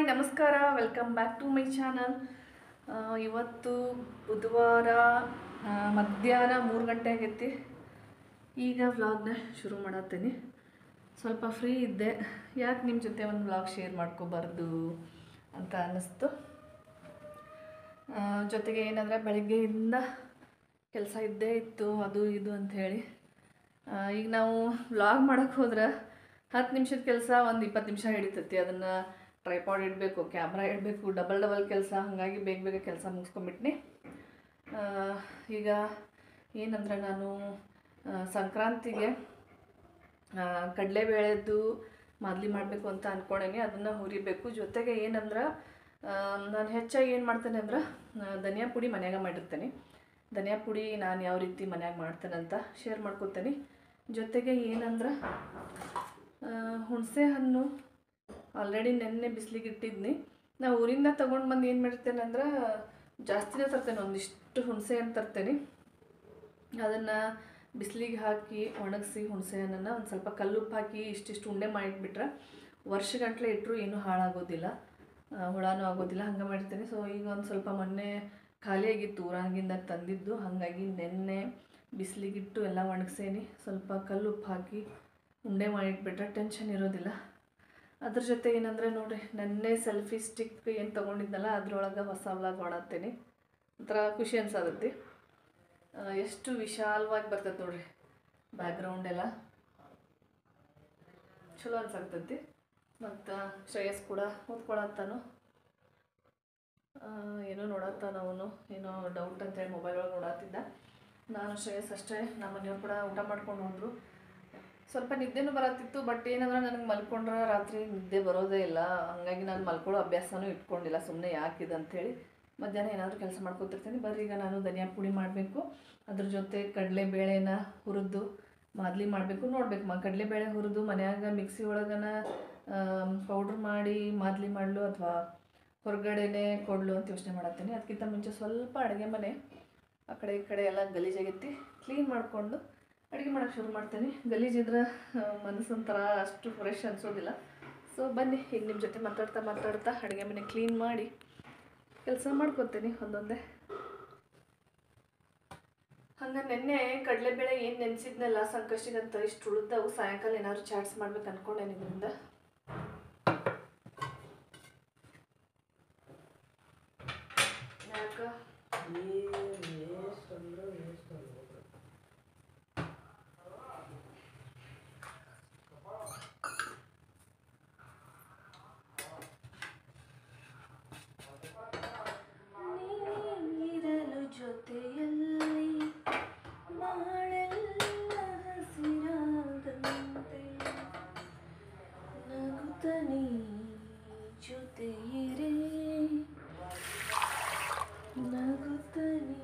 ನಮಸ್ಕಾರ welcome back to my channel ಇವತ್ತು ಬುಧವಾರ ಆ, ಮಧ್ಯಾಹ್ನ ಮೂರು ಗಂಟೆ ಆಗೈತಿ ಈಗ ವ್ಲಾಗ್ನ ಶುರು ಮಾಡತ್ತೀನಿ ಸ್ವಲ್ಪ ಫ್ರೀ ಇದ್ದೆ ಯಾಕೆ ನಿಮ್ಮ ಜೊತೆ ಒಂದು ವ್ಲಾಗ್ ಶೇರ್ ಮಾಡ್ಕೋಬಾರ್ದು ಅಂತ ಅನ್ನಿಸ್ತು ಆ, ಜೊತೆಗೆ ಏನಂದರೆ ಬೆಳಗ್ಗೆಯಿಂದ ಕೆಲಸ ಇದ್ದೇ ಇತ್ತು ಅದು ಇದು ಅಂಥೇಳಿ ಈಗ ನಾವು ವ್ಲಾಗ್ ಮಾಡೋಕ್ಕೆ ಹೋದ್ರೆ ಹತ್ತು ನಿಮಿಷದ ಕೆಲಸ ಒಂದು ಇಪ್ಪತ್ತು ನಿಮಿಷ ಹಿಡಿತೈತಿ ಅದನ್ನು ಟ್ರೈಪಾಡ್ ಇಡಬೇಕು ಕ್ಯಾಮ್ರಾ ಇಡಬೇಕು ಡಬಲ್ ಡಬಲ್ ಕೆಲಸ ಹಾಗಾಗಿ ಬೇಗ ಬೇಗ ಕೆಲಸ ಮುಗಿಸ್ಕೊಂಬಿಟ್ನಿ ಆ, ಈಗ ಏನಂದ್ರೆ ನಾನು ಆ, ಸಂಕ್ರಾಂತಿಗೆ ಕಡಲೆಬೇಳೆದು ಮಾದಲಿ ಮಾಡಬೇಕು ಅಂತ ಅಂದ್ಕೊಂಡೇನಿ ಅದನ್ನು ಹುರಿಬೇಕು ಜೊತೆಗೆ ಏನಂದ್ರೆ ನಾನು ಹೆಚ್ಚಾಗಿ ಏನು ಮಾಡ್ತೇನೆ ಅಂದ್ರೆ ಆ, ಧನಿಯಾ ಪುಡಿ ಮನ್ಯಾಗ ಮಾಡಿರ್ತೇನೆ ಧನಿಯಾ ಪುಡಿ ನಾನು ಯಾವ ರೀತಿ ಮನ್ಯಾಗ ಮಾಡ್ತೇನೆ ಅಂತ ಶೇರ್ ಮಾಡ್ಕೊತೇನೆ ಜೊತೆಗೆ ಏನಂದ್ರೆ ಆ, ಹುಣಸೆ ಹಣ್ಣು ಆಲ್ರೆಡಿ ನೆನ್ನೆ ಬಿಸಿಲಿಗೆ ಇಟ್ಟಿದ್ನಿ ನಾ ಊರಿಂದ ತೊಗೊಂಡು ಬಂದು ಏನು ಮಾಡಿರ್ತೇನೆ ಅಂದ್ರೆ ಜಾಸ್ತಿನೇ ತರ್ತೇನೆ ಒಂದಿಷ್ಟು ಹುಣಸೆ ಹಣ್ಣು ತರ್ತೇನೆ ಅದನ್ನು ಬಿಸಿಲಿಗೆ ಹಾಕಿ ಒಣಗಿಸಿ ಹುಣಸೆ ಹಣ್ಣನ್ನು ಒಂದು ಸ್ವಲ್ಪ ಕಲ್ಲುಪ್ಪು ಹಾಕಿ ಇಷ್ಟಿಷ್ಟು ಉಂಡೆ ಮಾಡಿಟ್ಬಿಟ್ರೆ ವರ್ಷಗಟ್ಟಲೆ ಇಟ್ಟರು ಏನೂ ಹಾಳಾಗೋದಿಲ್ಲ ಆ, ಹುಳನೂ ಆಗೋದಿಲ್ಲ ಹಂಗೆ ಮಾಡಿರ್ತೀನಿ ಸೊ ಈಗ ಒಂದು ಸ್ವಲ್ಪ ಮೊನ್ನೆ ಖಾಲಿಯಾಗಿತ್ತು ಊರಾಗಿಂದ ತಂದಿದ್ದು ಹಾಗಾಗಿ ನೆನ್ನೆ ಬಿಸಿಲಿಗಿಟ್ಟು ಎಲ್ಲ ಒಣಗಿಸೇನಿ ಸ್ವಲ್ಪ ಕಲ್ಲುಪ್ಪು ಹಾಕಿ ಉಂಡೆ ಮಾಡಿಟ್ಬಿಟ್ರೆ ಟೆನ್ಷನ್ ಇರೋದಿಲ್ಲ ಅದ್ರ ಜೊತೆ ಏನಂದರೆ ನೋಡಿರಿ ನೆನ್ನೆ ಸೆಲ್ಫಿ ಸ್ಟಿಕ್ ಏನು ತೊಗೊಂಡಿದ್ನಲ್ಲ ಅದ್ರೊಳಗೆ ಹೊಸ ವ್ಲಾಗ್ ಮಾಡತ್ತೇನೆ ಒಂಥರ ಖುಷಿ ಅನ್ಸತೈತಿ ಆ, ಎಷ್ಟು ವಿಶಾಲವಾಗಿ ಬರ್ತೈತೆ ನೋಡ್ರಿ ಬ್ಯಾಕ್ಗ್ರೌಂಡ್ ಎಲ್ಲ ಚಲೋ ಅನ್ಸಾಗ್ತೈತಿ ಮತ್ತು ಶ್ರೇಯಸ್ ಕೂಡ ಓದ್ಕೊಳತ್ತಾನು ಆ, ಏನೋ ನೋಡತ್ತಾನ ಅವನು ಏನೋ ಡೌಟ್ ಅಂತೇಳಿ ಮೊಬೈಲ್ ಒಳಗೆ ನೋಡತ್ತಿದ್ದ ನಾನು ಶ್ರೇಯಸ್ ಅಷ್ಟೇ ನಮ್ಮ ಮನೆಯವ್ರು ಕೂಡ ಊಟ ಮಾಡ್ಕೊಂಡು ಹೋದ್ರು ಸ್ವಲ್ಪ ನಿದ್ದೆನೂ ಬರತ್ತಿತ್ತು ಬಟ್ ಏನಂದ್ರೆ ನನಗೆ ಮಲ್ಕೊಂಡ್ರೆ ರಾತ್ರಿ ನಿದ್ದೆ ಬರೋದೇ ಇಲ್ಲ ಹಾಗಾಗಿ ನಾನು ಮಲ್ಕೊಳ್ಳೋ ಅಭ್ಯಾಸನೂ ಇಟ್ಕೊಂಡಿಲ್ಲ ಸುಮ್ಮನೆ ಯಾಕಿದೆ ಅಂಥೇಳಿ ಮಧ್ಯಾಹ್ನ ಏನಾದರೂ ಕೆಲಸ ಮಾಡ್ಕೊತಿರ್ತೀನಿ ಬರ್ರಿ ಈಗ ನಾನು ಧನಿಯಾ ಪುಡಿ ಮಾಡಬೇಕು ಅದ್ರ ಜೊತೆ ಕಡಲೆಬೇಳೆನ ಹುರಿದು ಮಾದಲಿ ಮಾಡಬೇಕು ನೋಡ್ಬೇಕು ಮ ಕಡಲೆಬೇಳೆ ಹುರಿದು ಮನ್ಯಾಗ ಮಿಕ್ಸಿ ಒಳಗನ ಪೌಡ್ರ್ ಮಾಡಿ ಮಾದಲಿ ಮಾಡಲು ಅಥವಾ ಹೊರಗಡೆನೇ ಕೊಡಲು ಅಂತ ಯೋಚನೆ ಮಾಡತ್ತೀನಿ ಅದಕ್ಕಿಂತ ಮುಂಚೆ ಸ್ವಲ್ಪ ಅಡುಗೆ ಮನೆ ಆ ಕಡೆ ಈ ಕಡೆ ಎಲ್ಲ ಗಲೀಜಾಗೈತಿ ಕ್ಲೀನ್ ಮಾಡಿಕೊಂಡು ಅಡುಗೆ ಮಾಡೋಕ್ಕೆ ಶುರು ಮಾಡ್ತೀನಿ ಗಲೀಜಿದ್ರೆ ಮನಸ್ಸೊಂಥರ ಅಷ್ಟು ಫ್ರೆಶ್ ಅನಿಸೋದಿಲ್ಲ ಸೊ ಬನ್ನಿ ಈಗ ನಿಮ್ಮ ಜೊತೆ ಮಾತಾಡ್ತಾ ಮಾತಾಡ್ತಾ ಅಡುಗೆ ಮನೆ ಕ್ಲೀನ್ ಮಾಡಿ ಕೆಲಸ ಮಾಡ್ಕೊತೀನಿ ಒಂದೊಂದೇ ಹಂಗೆ ನಿನ್ನೆ ಕಡಲೆಬೇಳೆ ಏನು ನೆನೆಸಿದ್ನಲ್ಲ ಸಂಕಷ್ಟಿಗಂತ ಇಷ್ಟು ಉಳಿದವು ಸಾಯಂಕಾಲ ಏನಾದ್ರು ಚಾಟ್ಸ್ ಮಾಡ್ಬೇಕು ಅನ್ಕೊಂಡೇನೆ ಇದರಿಂದ ಯಾಕ ನೀರಲು ಜೊತೆಯಲ್ಲಿ ಬಾಳೆಲ್ಲ ಹಸಿರಾದಂತೆ ನಗುತ್ತ ನೀ ಜೊತೆಯಿರೇ ನಗುತ್ತ ನೀ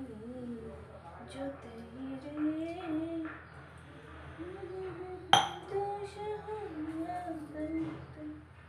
ಜೊತೆಯಿರೇ ದೋಷ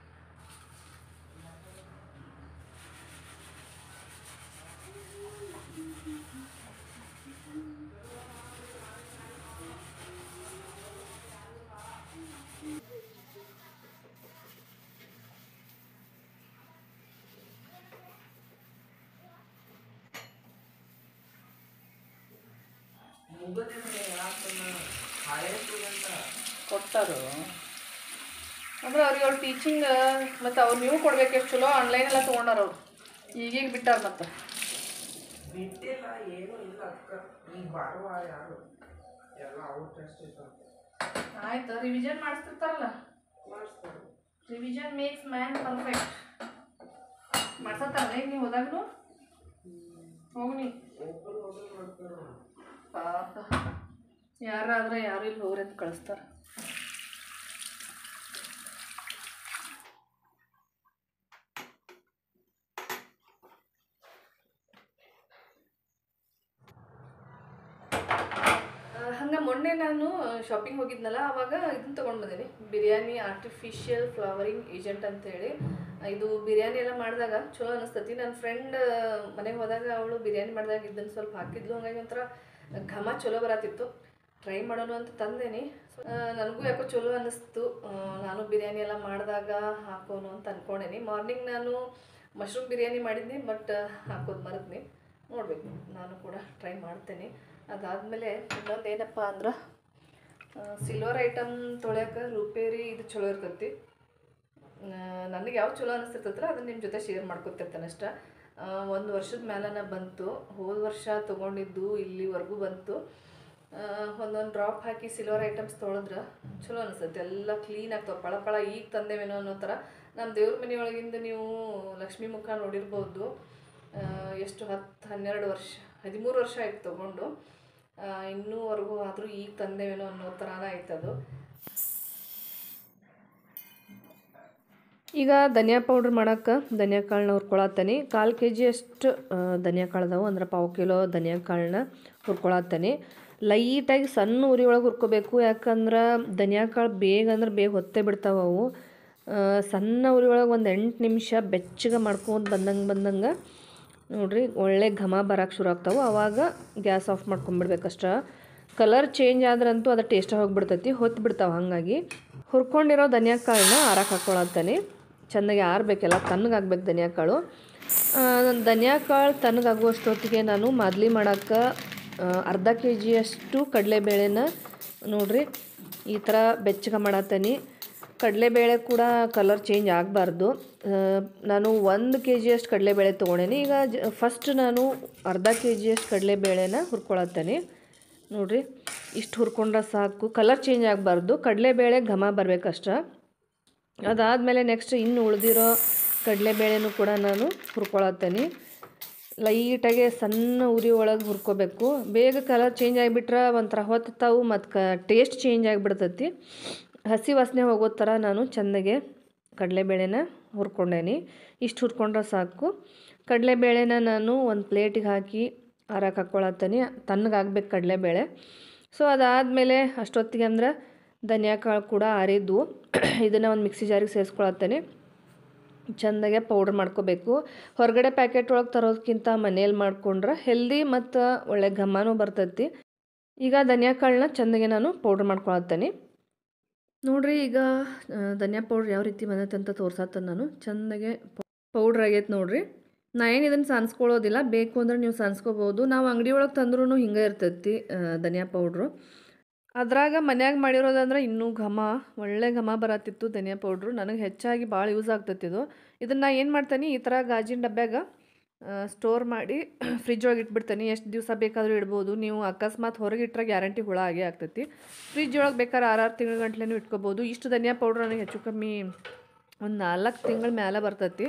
ಕೊಡ್ತಾರೋ ಅಂದ್ರೆ ಅವ್ರಿಗೆ ಅವ್ರು ಟೀಚಿಂಗ್ ಮತ್ತು ಅವ್ರು ನೀವು ಕೊಡ್ಬೇಕು ಎಷ್ಟು ಚಲೋ ಆನ್ಲೈನ್ ಎಲ್ಲ ತೊಗೊಂಡಾರ ಅವ್ರು ಈಗೀಗ ಬಿಟ್ಟಾರ ಮತ್ತು ಬಿಟ್ಟಿಲ್ಲ ಏನೂ ಇಲ್ಲ ಅಕ್ಕ ಈಗ ಬರುವ ಯಾರು ಎಲ್ಲ ಔಟ್ ಟೆಸ್ಟ್ ಇರ್ತಾವೆ ಆಯ್ತು ರಿವಿಷನ್ ಮಾಡಿಸ್ತಿರ್ತಾರಲ್ಲ ಮಾಡಿಸ್ತಾರೆ ರಿವಿಷನ್ ಮೇಕ್ಸ್ ಮ್ಯಾನ್ ಪರ್ಫೆಕ್ಟ್ ಮಾಡ್ಸತ್ತಾರಲ್ಲ ಈಗ ನೀವು ಹೋದಾಗನು ಹೋಗಿ ನೀ ಒಬ್ಬರು ಒಬ್ಬರು ಮಾಡ್ತಾರೆ ಪಾಪ ಯಾರಾದ್ರೆ ಯಾರು ಇಲ್ಲಿ ಹೋಗ್ರಿ ಅಂತ ಕಳಿಸ್ತಾರೆ ಹಂಗೆ ಮೊನ್ನೆ ನಾನು ಶಾಪಿಂಗ್ ಹೋಗಿದ್ನಲ್ಲ ಆವಾಗ ಇದನ್ನ ತೊಗೊಂಡು ಬಂದೀನಿ ಬಿರಿಯಾನಿ ಆರ್ಟಿಫಿಷಿಯಲ್ ಫ್ಲವರಿಂಗ್ ಏಜೆಂಟ್ ಅಂತೇಳಿ ಇದು ಬಿರಿಯಾನಿ ಎಲ್ಲ ಮಾಡಿದಾಗ ಚಲೋ ಅನಿಸ್ತತಿ ನನ್ನ ಫ್ರೆಂಡ್ ಮನೆಗೆ ಹೋದಾಗ ಅವಳು ಬಿರಿಯಾನಿ ಮಾಡಿದಾಗ ಇದನ್ನು ಸ್ವಲ್ಪ ಹಾಕಿದ್ಲು ಹಾಗಾಗಿ ಒಂಥರ ಘಮ ಚಲೋ ಬರತ್ತಿತ್ತು ಟ್ರೈ ಮಾಡೋಣ ಅಂತ ತಂದೇನಿ ಸೊ ಆ, ನನಗೂ ಯಾಕೋ ಚಲೋ ಅನ್ನಿಸ್ತು ಆ, ನಾನು ಬಿರಿಯಾನಿ ಎಲ್ಲ ಮಾಡಿದಾಗ ಹಾಕೋನು ಅಂತ ಅಂದ್ಕೊಂಡೇನಿ ಮಾರ್ನಿಂಗ್ ನಾನು ಮಶ್ರೂಮ್ ಬಿರಿಯಾನಿ ಮಾಡಿದ್ನಿ ಬಟ್ ಹಾಕೋದು ಮರೆದ್ನಿ ನೋಡಬೇಕು ನಾನು ಕೂಡ ಟ್ರೈ ಮಾಡ್ತೇನೆ ಅದಾದಮೇಲೆ ಇನ್ನೊಂದು ಏನಪ್ಪ ಅಂದ್ರೆ ಸಿಲ್ವರ್ ಐಟಮ್ ತೊಳ್ಯಾಕೆ ರುಪೇರಿ ಇದು ಚಲೋ ಇರ್ತೈತಿ ನನಗೆ ಯಾವ ಚಲೋ ಅನಿಸ್ತಿರ್ತೈತಲ್ಲ ಅದನ್ನ ನಿಮ್ಮ ಜೊತೆ ಶೇರ್ ಮಾಡ್ಕೊತಿರ್ತೇನೆ ಅಷ್ಟೇ ಒಂದು ವರ್ಷದ ಮೇಲನ ಬಂತು ಹೋದ ವರ್ಷ ತೊಗೊಂಡಿದ್ದು ಇಲ್ಲಿವರೆಗೂ ಬಂತು ಒಂದೊಂದು ಡ್ರಾಪ್ ಹಾಕಿ ಸಿಲ್ವರ್ ಐಟಮ್ಸ್ ತೊಳೆದ್ರೆ ಚಲೋ ಅನಿಸ್ತೈತೆ ಎಲ್ಲ ಕ್ಲೀನ್ ಆಗ್ತಾವೆ ಪಳ ಪಳ ಈಗ ತಂದೇವೇನೋ ಅನ್ನೋ ಥರ ನಮ್ಮ ದೇವ್ರ ಮನೆಯೊಳಗಿಂದ ನೀವು ಲಕ್ಷ್ಮೀ ಮುಖ ನೋಡಿರ್ಬೋದು ಆ, ಎಷ್ಟು ಹತ್ತು ಹನ್ನೆರಡು ವರ್ಷ ಹದಿಮೂರು ವರ್ಷ ಆಯ್ತು ತೊಗೊಂಡು ಆ, ಇನ್ನೂವರೆಗೂ ಆದರೂ ಈಗ ತಂದೇವೇನೋ ಅನ್ನೋ ಥರನೇ ಆಯ್ತದು ಈಗ ಧನಿಯಾ ಪೌಡ್ರ್ ಮಾಡೋಕೆ ಧನಿಯಾ ಕಾಳನ್ನ ಹುರ್ಕೊಳತ್ತನಿ ಕಾಲು ಕೆ ಜಿ ಅಷ್ಟು ಧನಿಯಾ ಕಾಳು ಅದಾವು ಅಂದ್ರೆ ಪಾವು ಕಿಲೋ ಧನಿಯಾ ಕಾಳನ್ನ ಹುರ್ಕೊಳತ್ತನಿ ಲೈಟಾಗಿ ಸಣ್ಣ ಉರಿ ಒಳಗೆ ಹುರ್ಕೋಬೇಕು ಯಾಕಂದ್ರೆ ಧನಿಯಾ ಕಾಳು ಬೇಗ ಅಂದ್ರೆ ಬೇಗ ಹೊತ್ತೇ ಬಿಡ್ತಾವೆ ಅವು ಆ, ಸಣ್ಣ ಉರಿ ಒಳಗೆ ಒಂದು ಎಂಟು ನಿಮಿಷ ಬೆಚ್ಚಗೆ ಮಾಡ್ಕೊಂಡು ಬಂದಂಗೆ ಬಂದಂಗೆ ನೋಡ್ರಿ ಒಳ್ಳೆ ಘಮ ಬರಕ್ಕೆ ಶುರು ಆಗ್ತಾವೆ ಆವಾಗ ಗ್ಯಾಸ್ ಆಫ್ ಮಾಡ್ಕೊಂಬಿಡ್ಬೇಕಷ್ಟ ಕಲರ್ ಚೇಂಜ್ ಆದ್ರಂತೂ ಅದು ಟೇಸ್ಟ್ ಹೋಗ್ಬಿಡ್ತೈತಿ ಹೊತ್ತು ಬಿಡ್ತಾವೆ ಹಾಗಾಗಿ ಹುರ್ಕೊಂಡಿರೋ ಧನಿಯಾ ಕಾಳನ್ನ ಆರಕ್ಕೆ ಹಾಕ್ಕೊಳತ್ತಾನೆ ಚೆನ್ನಾಗಿ ಆರಬೇಕೆಲ್ಲ ತಣ್ಣಗಾಗ್ಬೇಕು ಧನಿಯಾ ಕಾಳು ಆ, ಧನಿಯಾ ಕಾಳು ತಣ್ಣಗಾಗುವಷ್ಟೊತ್ತಿಗೆ ನಾನು ಮಾದಲಿ ಮಾಡೋಕ್ಕೆ ಅರ್ಧ ಕೆ ಜಿಯಷ್ಟು ಕಡಲೆಬೇಳೆನ ನೋಡ್ರಿ ಈ ಥರ ಬೆಚ್ಚಗೆ ಮಾಡತ್ತೇನೆ ಕಡಲೆಬೇಳೆ ಕೂಡ ಕಲರ್ ಚೇಂಜ್ ಆಗಬಾರ್ದು ನಾನು ಒಂದು ಕೆ ಜಿಯಷ್ಟು ಕಡಲೆಬೇಳೆ ತೊಗೊಂಡೇನಿ ಈಗ ಜ ಫಸ್ಟ್ ನಾನು ಅರ್ಧ ಕೆ ಜಿಯಷ್ಟು ಕಡಲೆಬೇಳೆನ ಹುರ್ಕೊಳತ್ತೇನೆ ನೋಡ್ರಿ ಇಷ್ಟು ಹುರ್ಕೊಂಡ್ರೆ ಸಾಕು ಕಲರ್ ಚೇಂಜ್ ಆಗಬಾರ್ದು ಕಡಲೆಬೇಳೆ ಘಮ ಬರಬೇಕಷ್ಟ ಅದಾದಮೇಲೆ ನೆಕ್ಸ್ಟ್ ಇನ್ನು ಉಳಿದಿರೋ ಕಡಲೆಬೇಳೆನೂ ಕೂಡ ನಾನು ಹುರ್ಕೊಳತ್ತೇನೆ ಲೈಟಾಗೆ ಸಣ್ಣ ಉರಿ ಒಳಗೆ ಹುರ್ಕೋಬೇಕು ಬೇಗ ಕಲರ್ ಚೇಂಜ್ ಆಗಿಬಿಟ್ರೆ ಒಂಥರ ಹೊತ್ತಾವು ಮತ್ತು ಕ ಟೇಸ್ಟ್ ಚೇಂಜ್ ಆಗಿಬಿಡ್ತೈತಿ ಹಸಿ ವಾಸನೆ ಹೋಗೋ ಥರ ನಾನು ಚೆನ್ನಾಗೆ ಕಡಲೆಬೇಳೆನ ಹುರ್ಕೊಂಡೇನಿ ಇಷ್ಟು ಹುರ್ಕೊಂಡ್ರೆ ಸಾಕು ಕಡಲೆಬೇಳೆನ ನಾನು ಒಂದು ಪ್ಲೇಟಿಗೆ ಹಾಕಿ ಆರಕ್ಕೆ ಹಾಕ್ಕೊಳತ್ತೇನೆ ತಣ್ಣಗಾಗ್ಬೇಕು ಕಡಲೆಬೇಳೆ ಸೊ ಅದಾದಮೇಲೆ ಅಷ್ಟೊತ್ತಿಗೆ ಅಂದ್ರೆ ಧನಿಯಾ ಕಾಳು ಕೂಡ ಆರಿದ್ದು ಇದನ್ನು ಒಂದು ಮಿಕ್ಸಿ ಜಾರಿಗೆ ಸೇರಿಸ್ಕೊಳತ್ತೇನೆ ಚೆಂದಾಗೆ ಪೌಡ್ರ್ ಮಾಡ್ಕೋಬೇಕು ಹೊರಗಡೆ ಪ್ಯಾಕೆಟ್ ಒಳಗೆ ತರೋದಕ್ಕಿಂತ ಮನೇಲಿ ಮಾಡ್ಕೊಂಡ್ರೆ ಹೆಲ್ದಿ ಮತ್ತು ಒಳ್ಳೆ ಘಮನೂ ಬರ್ತೈತಿ ಈಗ ಧನಿಯಾ ಕಾಳನ್ನ ಚೆಂದಾಗೆ ನಾನು ಪೌಡ್ರ್ ಮಾಡ್ಕೊಳತ್ತೇನೆ ನೋಡ್ರಿ ಈಗ ಆ, ಧನಿಯಾ ಪೌಡ್ರ್ ಯಾವ ರೀತಿ ಬಂದೈತೆ ಅಂತ ತೋರ್ಸತ್ತ ನಾನು ಚೆಂದಾಗೆ ಪೌಡ್ರ್ ಆಗೈತೆ ನೋಡ್ರಿ ನಾ ಏನು ಇದನ್ನು ಸಾನ್ಸ್ಕೊಳ್ಳೋದಿಲ್ಲ ಬೇಕು ಅಂದ್ರೆ ನೀವು ಸಾನ್ಸ್ಕೋಬೋದು ನಾವು ಅಂಗಡಿ ಒಳಗೆ ತಂದ್ರೂ ಹಿಂಗೆ ಇರ್ತೈತಿ ಆ, ಧನಿಯಾ ಪೌಡ್ರು ಅದ್ರಾಗ ಮನ್ಯಾಗ ಮಾಡಿರೋದಂದ್ರೆ ಇನ್ನೂ ಘಮ ಒಳ್ಳೆ ಘಮ ಬರತ್ತಿತ್ತು ಧನಿಯಾ ಪೌಡ್ರು ನನಗೆ ಹೆಚ್ಚಾಗಿ ಭಾಳ ಯೂಸ್ ಆಗ್ತೈತಿ ಇದು ಇದನ್ನು ಏನು ಮಾಡ್ತೀನಿ ಈ ಥರ ಗಾಜಿನ ಡಬ್ಯಾಗ ಸ್ಟೋರ್ ಮಾಡಿ ಫ್ರಿಜ್ ಒಳಗೆ ಇಟ್ಬಿಡ್ತೀನಿ ಎಷ್ಟು ದಿವಸ ಬೇಕಾದರೂ ಇಡ್ಬೋದು ನೀವು ಅಕಸ್ಮಾತ್ ಹೊರಗೆ ಇಟ್ಟರೆ ಗ್ಯಾರಂಟಿ ಹುಳ ಆಗೇ ಆಗ್ತೈತಿ ಫ್ರಿಜ್ ಒಳಗೆ ಬೇಕಾದ್ರೆ ಆರಾರು ತಿಂಗಳ ಗಂಟ್ಲೆನೂ ಇಟ್ಕೋಬೋದು ಇಷ್ಟು ಧನಿಯಾ ಪೌಡ್ರ್ ನನಗೆ ಹೆಚ್ಚು ಕಮ್ಮಿ ಒಂದು ನಾಲ್ಕು ತಿಂಗಳ ಮೇಲೆ ಬರ್ತೈತಿ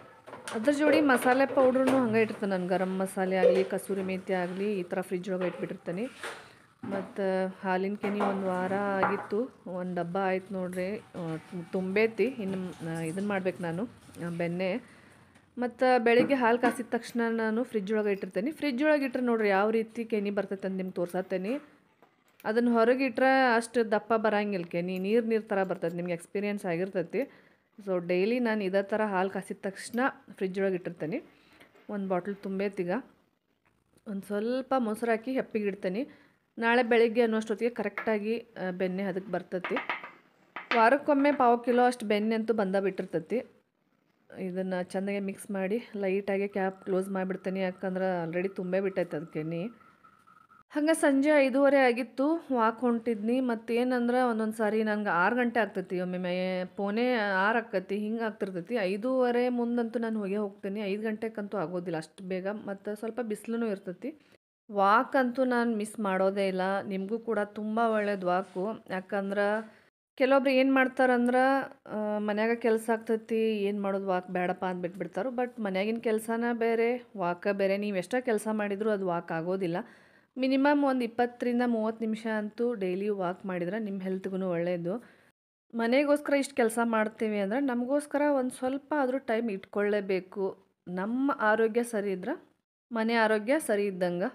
ಅದ್ರ ಜೋಡಿ ಮಸಾಲೆ ಪೌಡ್ರೂ ಹಂಗೆ ಇಟ್ಟಿರ್ತಾನೆ ನಾನು ಗರಂ ಮಸಾಲೆ ಆಗಲಿ ಕಸೂರಿ ಮೇಥಿ ಆಗಲಿ ಈ ಥರ ಫ್ರಿಜ್ ಒಳಗೆ ಇಟ್ಬಿಟ್ಟಿರ್ತೀನಿ ಮತ್ತು ಹಾಲಿನ ಕೆನೆ ಒಂದು ವಾರ ಆಗಿತ್ತು ಒಂದು ಡಬ್ಬ ಆಯ್ತು ನೋಡ್ರಿ ಆ, ತುಂಬೈತಿ ಇನ್ನು ಇದನ್ನು ಮಾಡ್ಬೇಕು ನಾನು ಆ, ಬೆಣ್ಣೆ ಮತ್ತು ಬೆಳಿಗ್ಗೆ ಹಾಲು ಕಾಸಿದ ತಕ್ಷಣ ನಾನು ಫ್ರಿಜ್ ಒಳಗೆ ಇಟ್ಟಿರ್ತೀನಿ ಫ್ರಿಜ್ ಒಳಗೆ ಇಟ್ಟರೆ ನೋಡ್ರಿ ಯಾವ ರೀತಿ ಕೆನೆ ಬರ್ತೈತೆ ಅಂತ ನಿಮ್ಗೆ ತೋರ್ಸತ್ತೇನೆ ಅದನ್ನು ಹೊರಗೆ ಇಟ್ಟರೆ ಅಷ್ಟು ದಪ್ಪ ಬರಂಗಿಲ್ಲ ಕೆನೆ ನೀರು ನೀರು ಥರ ಬರ್ತೈತೆ ನಿಮ್ಗೆ ಎಕ್ಸ್ಪೀರಿಯನ್ಸ್ ಆಗಿರ್ತೈತಿ ಸೊ ಡೈಲಿ ನಾನು ಇದೇ ಥರ ಹಾಲು ಕಾಸಿದ ತಕ್ಷಣ ಫ್ರಿಜ್ ಒಳಗೆ ಇಟ್ಟಿರ್ತೀನಿ ಒಂದು ಬಾಟ್ಲ್ ತುಂಬೈತೀಗ ಒಂದು ಸ್ವಲ್ಪ ಮೊಸರು ಹಾಕಿ ಹೆಪ್ಪಿಗೆ ಇಡ್ತೀನಿ ನಾಳೆ ಬೆಳಿಗ್ಗೆ ಅನ್ನೋಷ್ಟೊತ್ತಿಗೆ ಕರೆಕ್ಟಾಗಿ ಆ, ಬೆಣ್ಣೆ ಅದಕ್ಕೆ ಬರ್ತೈತಿ ವಾರಕ್ಕೊಮ್ಮೆ ಪಾವು ಕಿಲೋ ಅಷ್ಟು ಬೆಣ್ಣೆ ಅಂತೂ ಬಂದ ಬಿಟ್ಟಿರ್ತೈತಿ ಇದನ್ನು ಚೆನ್ನಾಗಿ ಮಿಕ್ಸ್ ಮಾಡಿ ಲೈಟಾಗಿ ಕ್ಯಾಪ್ ಕ್ಲೋಸ್ ಮಾಡಿಬಿಡ್ತೀನಿ ಯಾಕಂದ್ರೆ ಆಲ್ರೆಡಿ ತುಂಬೇ ಬಿಟ್ಟೈತೆ ಅದಕ್ಕೆ ಎಣ್ಣೆ ಹಂಗೆ ಸಂಜೆ ಐದೂವರೆ ಆಗಿತ್ತು ವಾಕ್ ಹೊಂಟಿದ್ನಿ ಮತ್ತೇನಂದ್ರೆ ಒಂದೊಂದು ಸಾರಿ ನಂಗೆ ಆರು ಗಂಟೆ ಆಗ್ತೈತಿ ಒಮ್ಮೆ ಪೋನೆ ಆರು ಆಕತಿ ಹಿಂಗೆ ಆಗ್ತಿರ್ತೈತಿ ಐದೂವರೆ ಮುಂದಂತೂ ನಾನು ಹೋಗೇ ಹೋಗ್ತೀನಿ ಐದು ಗಂಟೆಗಂತೂ ಆಗೋದಿಲ್ಲ ಅಷ್ಟು ಬೇಗ ಮತ್ತು ಸ್ವಲ್ಪ ಬಿಸಿಲು ಇರ್ತೈತಿ ವಾಕ್ ಅಂತೂ ನಾನು ಮಿಸ್ ಮಾಡೋದೇ ಇಲ್ಲ ನಿಮಗೂ ಕೂಡ ತುಂಬ ಒಳ್ಳೇದು ವಾಕು ಯಾಕಂದ್ರೆ ಕೆಲವೊಬ್ರು ಏನು ಮಾಡ್ತಾರಂದ್ರೆ ಮನ್ಯಾಗ ಕೆಲಸ ಆಗ್ತೈತಿ ಏನು ಮಾಡೋದು ವಾಕ್ ಬೇಡಪ್ಪ ಅಂತ ಬಿಟ್ಬಿಡ್ತಾರೆ ಬಟ್ ಮನ್ಯಾಗಿನ ಕೆಲಸನ ಬೇರೆ ವಾಕ ಬೇರೆ ನೀವು ಎಷ್ಟೋ ಕೆಲಸ ಮಾಡಿದರೂ ಅದು ವಾಕ್ ಆಗೋದಿಲ್ಲ ಮಿನಿಮಮ್ ಒಂದು ಇಪ್ಪತ್ತರಿಂದ ಮೂವತ್ತು ನಿಮಿಷ ಅಂತೂ ಡೈಲಿ ವಾಕ್ ಮಾಡಿದ್ರೆ ನಿಮ್ಮ ಹೆಲ್ತ್ಗೂ ಒಳ್ಳೆಯದು ಮನೆಗೋಸ್ಕರ ಇಷ್ಟು ಕೆಲಸ ಮಾಡ್ತೀವಿ ಅಂದರೆ ನಮಗೋಸ್ಕರ ಒಂದು ಸ್ವಲ್ಪ ಆದರೂ ಟೈಮ್ ಇಟ್ಕೊಳ್ಳೇಬೇಕು ನಮ್ಮ ಆರೋಗ್ಯ ಸರಿ ಇದ್ರೆ ಮನೆ ಆರೋಗ್ಯ ಸರಿ ಇದ್ದಂಗೆ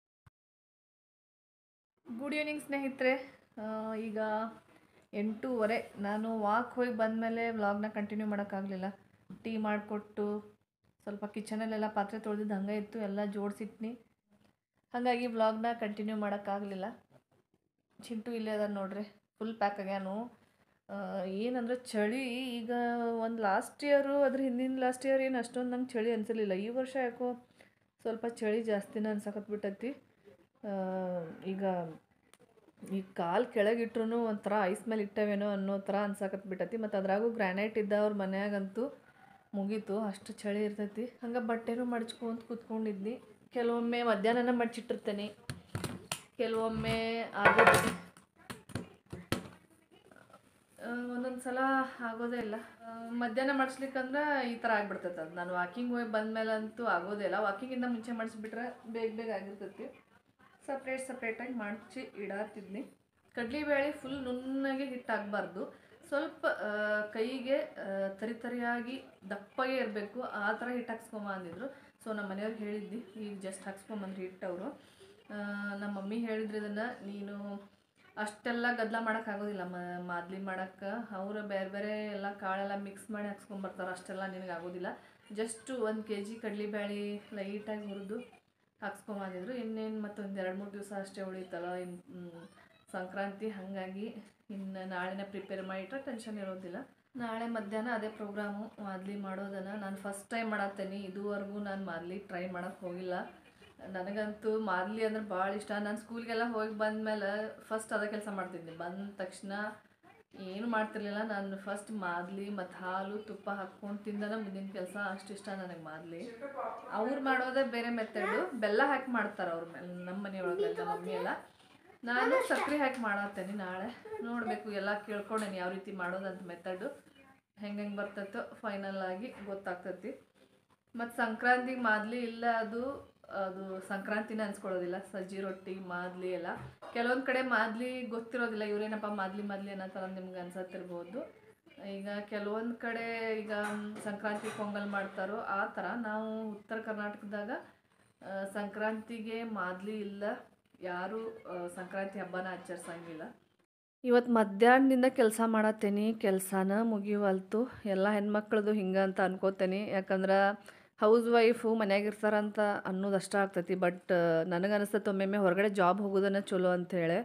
ಗುಡ್ ಈವ್ನಿಂಗ್ ಸ್ನೇಹಿತರೆ ಆ, ಈಗ ಎಂಟೂವರೆ ನಾನು ವಾಕ್ ಹೋಗಿ ಬಂದಮೇಲೆ ವ್ಲಾಗ್ನ ಕಂಟಿನ್ಯೂ ಮಾಡೋಕ್ಕಾಗಲಿಲ್ಲ ಟೀ ಮಾಡಿಕೊಟ್ಟು ಸ್ವಲ್ಪ ಕಿಚನಲ್ಲೆಲ್ಲ ಪಾತ್ರೆ ತೊಳೆದಿದ್ದು ಹಂಗೆ ಇತ್ತು ಎಲ್ಲ ಜೋಡಿಸಿಟ್ನಿ ಹಾಗಾಗಿ ವ್ಲಾಗ್ನ ಕಂಟಿನ್ಯೂ ಮಾಡೋಕ್ಕಾಗಲಿಲ್ಲ ಚಿಂಟು ಇಲ್ಲೇ ಅದ ನೋಡ್ರಿ ಫುಲ್ ಪ್ಯಾಕ್ ಆಗ್ಯಾನು ಏನಂದ್ರೆ ಚಳಿ ಈಗ ಒಂದು ಲಾಸ್ಟ್ ಇಯರು ಅದ್ರ ಹಿಂದಿನ ಲಾಸ್ಟ್ ಇಯರ್ ಏನು ಅಷ್ಟೊಂದು ನಂಗೆ ಚಳಿ ಅನಿಸಿರ್ಲಿಲ್ಲ ಈ ವರ್ಷ ಯಾಕೋ ಸ್ವಲ್ಪ ಚಳಿ ಜಾಸ್ತಿನೇ ಅನ್ಸಕತ್ಬಿಟ್ಟೈತಿ ಆ, ಈಗ ಈ ಕಾಲು ಕೆಳಗಿಟ್ರು ಒಂಥರ ಐಸ್ ಮೇಲೆ ಇಟ್ಟವೇನೋ ಅನ್ನೋ ಥರ ಅನ್ಸಕತ್ಬಿಟ್ಟೈತಿ ಮತ್ತು ಅದ್ರಾಗೂ ಗ್ರಾನೈಟ್ ಇದ್ದವ್ರ ಮನ್ಯಾಗಂತೂ ಮುಗೀತು ಅಷ್ಟು ಚಳಿ ಇರ್ತೈತಿ ಹಂಗೆ ಬಟ್ಟೆನೂ ಮಡ್ಚ್ಕೊಂತ ಕೂತ್ಕೊಂಡಿದ್ನಿ ಕೆಲವೊಮ್ಮೆ ಮಧ್ಯಾಹ್ನನ ಮಡ್ಚಿಟ್ಟಿರ್ತೇನೆ ಕೆಲವೊಮ್ಮೆ ಆಗುತ್ತೆ ಒಂದೊಂದು ಸಲ ಆಗೋದೇ ಇಲ್ಲ ಆ, ಮಧ್ಯಾಹ್ನ ಮಾಡಿಸ್ಲಿಕ್ಕಂದ್ರೆ ಈ ಥರ ಆಗ್ಬಿಡ್ತೈತೆ ಅದು ನಾನು ವಾಕಿಂಗ್ ಹೋಗಿ ಬಂದಮೇಲೆ ಅಂತೂ ಆಗೋದೇ ಇಲ್ಲ ವಾಕಿಂಗಿಂದ ಮುಂಚೆ ಮಾಡಿಸ್ಬಿಟ್ರೆ ಬೇಗ ಬೇಗ ಆಗಿರ್ತೈತಿ ಸಪ್ರೇಟ್ ಸಪ್ರೇಟಾಗಿ ಮಡಚಿ ಇಡಾತಿದ್ನಿ ಕಡ್ಲಿಬೇಳೆ ಫುಲ್ ನುಣ್ಣಗೆ ಹಿಟ್ಟಾಗಬಾರ್ದು ಸ್ವಲ್ಪ ಆ, ಕೈಗೆ ಆ, ತರಿ ತರಿಯಾಗಿ ದಪ್ಪಗೆ ಇರಬೇಕು ಆ ಥರ ಹಿಟ್ಟು ಹಾಕ್ಸ್ಕೊಂಬ ಅಂದಿದ್ರು ಸೊ ನಮ್ಮ ಮನೆಯವ್ರು ಹೇಳಿದ್ನಿ ಈಗ ಜಸ್ಟ್ ಹಾಕ್ಸ್ಕೊಂಬಂದ್ರಿ ಹಿಟ್ಟು ಅವರು ನಮ್ಮ ಮಮ್ಮಿ ಹೇಳಿದ್ರು ಇದನ್ನು ನೀನು ಅಷ್ಟೆಲ್ಲ ಗದ್ದಲ ಮಾಡೋಕ್ಕಾಗೋದಿಲ್ಲ ಮ ಮಾದ್ಲಿ ಮಾಡೋಕ್ಕೆ ಅವರು ಬೇರೆ ಬೇರೆ ಎಲ್ಲ ಕಾಳೆಲ್ಲ ಮಿಕ್ಸ್ ಮಾಡಿ ಹಾಕ್ಸ್ಕೊಂಬರ್ತಾರೆ ಅಷ್ಟೆಲ್ಲ ನಿನಗೆ ಆಗೋದಿಲ್ಲ ಜಸ್ಟ್ ಒಂದು ಕೆ ಜಿ ಕಡಲೆಬೇಳೆ ಲೈಟಾಗಿ ಹುರಿದು ಹಾಕ್ಸ್ಕೊಂಬಂದಿದ್ರು ಇನ್ನೇನು ಮತ್ತೊಂದು ಎರಡು ಮೂರು ದಿವಸ ಅಷ್ಟೇ ಉಳಿತಲ್ಲ ಇನ್ನು ಸಂಕ್ರಾಂತಿ ಹಾಗಾಗಿ ಇನ್ನು ನಾಳೆನೇ ಪ್ರಿಪೇರ್ ಮಾಡಿಟ್ರೆ ಟೆನ್ಷನ್ ಇರೋದಿಲ್ಲ ನಾಳೆ ಮಧ್ಯಾಹ್ನ ಅದೇ ಪ್ರೋಗ್ರಾಮು ಮಾದ್ಲಿ ಮಾಡೋದನ್ನು ನಾನು ಫಸ್ಟ್ ಟೈಮ್ ಮಾಡತ್ತೇನೆ ಇದುವರೆಗೂ ನಾನು ಮಾದ್ಲಿ ಟ್ರೈ ಮಾಡೋಕ್ಕೆ ಹೋಗಿಲ್ಲ ನನಗಂತೂ ಮಾದ್ಲಿ ಅಂದ್ರೆ ಭಾಳ ಇಷ್ಟ ನಾನು ಸ್ಕೂಲ್ಗೆಲ್ಲ ಹೋಗಿ ಬಂದಮೇಲೆ ಫಸ್ಟ್ ಅದೇ ಕೆಲಸ ಮಾಡ್ತಿದ್ದೆ ಬಂದ ತಕ್ಷಣ ಏನು ಮಾಡ್ತಿರ್ಲಿಲ್ಲ ನಾನು ಫಸ್ಟ್ ಮಾದ್ಲಿ ಮತ್ತು ಹಾಲು ತುಪ್ಪ ಹಾಕ್ಕೊಂಡು ತಿಂದನ ಮುಂದಿನ ಕೆಲಸ ಅಷ್ಟು ಇಷ್ಟ ನನಗೆ ಮಾದ್ಲಿ ಅವ್ರು ಮಾಡೋದೇ ಬೇರೆ ಮೆಥಡು ಬೆಲ್ಲ ಹಾಕಿ ಮಾಡ್ತಾರೆ ಅವ್ರ ಮೇಲೆ ನಮ್ಮ ಮನೆಯೊಳಗೆ ನಮ್ಮ ಮಮ್ಮಿ ಎಲ್ಲ ನಾನು ಸಕ್ಕರೆ ಹಾಕಿ ಮಾಡತ್ತೇನೆ ನಾಳೆ ನೋಡಬೇಕು ಎಲ್ಲ ಕೇಳ್ಕೊಂಡೇನಿ ಯಾವ ರೀತಿ ಮಾಡೋದಂತ ಮೆಥಡು ಹೆಂಗೆ ಹೆಂಗೆ ಬರ್ತೈತೋ ಫೈನಲ್ ಆಗಿ ಗೊತ್ತಾಗ್ತೈತಿ ಮತ್ತು ಸಂಕ್ರಾಂತಿಗೆ ಮಾದ್ಲಿ ಇಲ್ಲ ಅದು ಅದು ಸಂಕ್ರಾಂತಿನ ಅನ್ಸ್ಕೊಳ್ಳೋದಿಲ್ಲ ಸಜ್ಜಿ ರೊಟ್ಟಿ ಮಾದ್ಲಿ ಎಲ್ಲ ಕೆಲವೊಂದು ಕಡೆ ಮಾದ್ಲಿ ಗೊತ್ತಿರೋದಿಲ್ಲ ಇವರೇನಪ್ಪ ಮಾದ್ಲಿ ಮಾದ್ಲಿ ಅನ್ನೋ ಥರ ನಿಮ್ಗೆ ಅನ್ಸತ್ತಿರ್ಬೋದು ಈಗ ಕೆಲವೊಂದು ಕಡೆ ಈಗ ಮ್, ಸಂಕ್ರಾಂತಿ ಪೊಂಗಲ್ ಮಾಡ್ತಾರೋ ಆ ಥರ ನಾವು ಉತ್ತರ ಕರ್ನಾಟಕದಾಗ ಆ, ಸಂಕ್ರಾಂತಿಗೆ ಮಾದ್ಲಿ ಇಲ್ಲ ಯಾರೂ ಆ, ಸಂಕ್ರಾಂತಿ ಹಬ್ಬನ ಆಚರಿಸಂಗಿಲ್ಲ ಇವತ್ತು ಮಧ್ಯಾಹ್ನದಿಂದ ಕೆಲಸ ಮಾಡತ್ತೇನೆ ಕೆಲಸನ ಮುಗಿವಲ್ತು ಎಲ್ಲ ಹೆಣ್ಮಕ್ಳದು ಹಿಂಗೆ ಅಂತ ಅನ್ಕೋತೇನೆ ಯಾಕಂದ್ರೆ ಹೌಸ್ ವೈಫು ಮನ್ಯಾಗ ಇರ್ತಾರಂತ ಅನ್ನೋದು ಅಷ್ಟ ಆಗ್ತೈತಿ ಬಟ್ ನನಗೆ ಅನಿಸ್ತೈತೆ ಒಮ್ಮೊಮ್ಮೆ ಹೊರಗಡೆ ಜಾಬ್ ಹೋಗೋದನ್ನ ಚಲೋ ಅಂಥೇಳಿ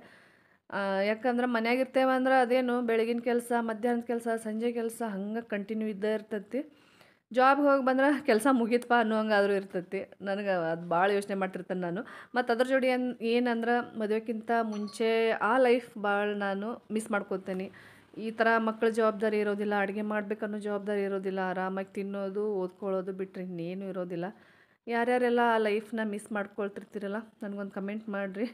ಯಾಕಂದ್ರೆ ಮನ್ಯಾಗ ಇರ್ತೇವೆ ಅಂದ್ರೆ ಅದೇನು ಬೆಳಗಿನ ಕೆಲಸ ಮಧ್ಯಾಹ್ನದ ಕೆಲಸ ಸಂಜೆ ಕೆಲಸ ಹಂಗೆ ಕಂಟಿನ್ಯೂ ಇದ್ದೇ ಇರ್ತೈತಿ ಜಾಬ್ಗೆ ಹೋಗಿ ಬಂದ್ರೆ ಕೆಲಸ ಮುಗೀತಪ್ಪ ಅನ್ನೋಂಗಾದ್ರೂ ಇರ್ತೈತಿ ನನಗೆ ಅದು ಭಾಳ ಯೋಚನೆ ಮಾಡ್ತಿರ್ತೇನೆ ನಾನು ಮತ್ತು ಅದ್ರ ಜೋಡಿ ಏನು ಏನಂದ್ರೆ ಮದುವೆಕ್ಕಿಂತ ಮುಂಚೆ ಆ ಲೈಫ್ ಭಾಳ ನಾನು ಮಿಸ್ ಮಾಡ್ಕೊತೇನೆ ಈ ಥರ ಮಕ್ಕಳ ಜವಾಬ್ದಾರಿ ಇರೋದಿಲ್ಲ ಅಡುಗೆ ಮಾಡ್ಬೇಕನ್ನೋ ಜವಾಬ್ದಾರಿ ಇರೋದಿಲ್ಲ ಆರಾಮಾಗಿ ತಿನ್ನೋದು ಓದ್ಕೊಳ್ಳೋದು ಬಿಟ್ಟರೆ ಇನ್ನೇನು ಇರೋದಿಲ್ಲ ಯಾರ್ಯಾರೆಲ್ಲ ಆ ಲೈಫ್ನ ಮಿಸ್ ಮಾಡ್ಕೊಳ್ತಿರ್ತೀರಲ್ಲ ನನಗೊಂದು ಕಮೆಂಟ್ ಮಾಡಿರಿ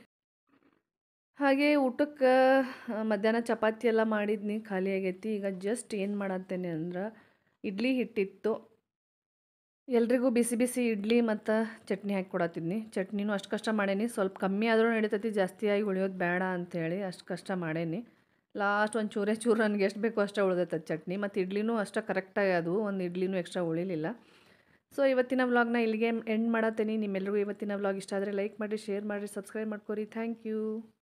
ಹಾಗೆ ಊಟಕ್ಕೆ ಮಧ್ಯಾಹ್ನ ಚಪಾತಿ ಎಲ್ಲ ಮಾಡಿದ್ನಿ ಖಾಲಿ ಆಗೈತಿ ಈಗ ಜಸ್ಟ್ ಏನು ಮಾಡತ್ತೇನೆ ಅಂದ್ರೆ ಇಡ್ಲಿ ಹಿಟ್ಟಿತ್ತು ಎಲ್ರಿಗೂ ಬಿಸಿ ಬಿಸಿ ಇಡ್ಲಿ ಮತ್ತು ಚಟ್ನಿ ಹಾಕಿ ಕೊಡತ್ತಿದ್ನಿ ಚಟ್ನಿನೂ ಅಷ್ಟು ಕಷ್ಟ ಮಾಡೇನಿ ಸ್ವಲ್ಪ ಕಮ್ಮಿ ಆದರೂ ನಡೀತೈತಿ ಜಾಸ್ತಿಯಾಗಿ ಉಳಿಯೋದು ಬೇಡ ಅಂಥೇಳಿ ಅಷ್ಟು ಕಷ್ಟ ಮಾಡೇನಿ ಲಾಸ್ಟ್ ಒಂದು ಚೂರೇ ಚೂರು ನನಗೆ ಎಷ್ಟು ಬೇಕೋ ಅಷ್ಟೇ ಉಳಿದೈತೆ ಚಟ್ನಿ ಮತ್ತು ಇಡ್ಲಿನೂ ಅಷ್ಟೇ ಕರೆಕ್ಟಾಗಿ ಅದು ಒಂದು ಇಡ್ಲಿನೂ ಎಕ್ಸ್ಟ್ರಾ ಉಳಿಲಿಲ್ಲ ಸೊ ಇವತ್ತಿನ ವ್ಲಾಗ್ನ ಇಲ್ಲಿಗೆ ಎಂಡ್ ಮಾಡತ್ತೀನಿ ನಿಮ್ಮೆಲ್ಲರಿಗೂ ಇವತ್ತಿನ ವ್ಲಾಗ್ ಇಷ್ಟ ಆದರೆ ಲೈಕ್ ಮಾಡಿರಿ ಶೇರ್ ಮಾಡಿರಿ ಸಬ್ಸ್ಕ್ರೈಬ್ ಮಾಡ್ಕೊರಿ ಥ್ಯಾಂಕ್ ಯು